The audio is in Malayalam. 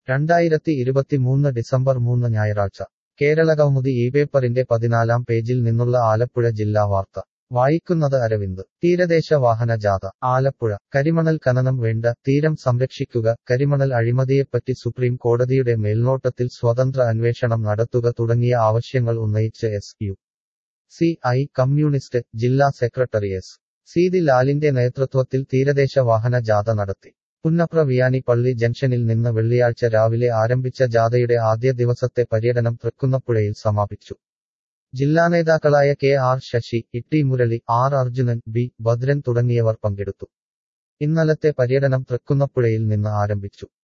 രണ്ടായിരത്തി ഇരുപത്തിമൂന്ന് ഡിസംബർ മൂന്ന് ഞായറാഴ്ച കേരളകൗമുദി ഈ പേപ്പറിന്റെ പതിനാലാം പേജിൽ നിന്നുള്ള ആലപ്പുഴ ജില്ലാ വാർത്ത വായിക്കുന്നത് അരവിന്ദ് തീരദേശ വാഹന ജാഥ ആലപ്പുഴ കരിമണൽ ഖനനം വേണ്ട തീരം സംരക്ഷിക്കുക കരിമണൽ അഴിമതിയെപ്പറ്റി സുപ്രീം കോടതിയുടെ മേൽനോട്ടത്തിൽ സ്വതന്ത്ര അന്വേഷണം നടത്തുക തുടങ്ങിയ ആവശ്യങ്ങൾ ഉന്നയിച്ച് S U C I communist ജില്ലാ സെക്രട്ടറി എസ് സീതി ലാലിന്റെ നേതൃത്വത്തിൽ തീരദേശ വാഹന ജാഥ നടത്തി പുന്നപ്ര വിയാനി പള്ളി ജംഗ്ഷനിൽ നിന്ന് വെള്ളിയാഴ്ച രാവിലെ ആരംഭിച്ച ജാഥയുടെ ആദ്യ ദിവസത്തെ പര്യടനം തൃക്കുന്നപ്പുഴയിൽ സമാപിച്ചു ജില്ലാ നേതാക്കളായ K R Sasi Itty Murali R Arjunan B Bhadran തുടങ്ങിയവർ പങ്കെടുത്തു ഇന്നലത്തെ പര്യടനം തൃക്കുന്നപ്പുഴയിൽ നിന്ന് ആരംഭിച്ചു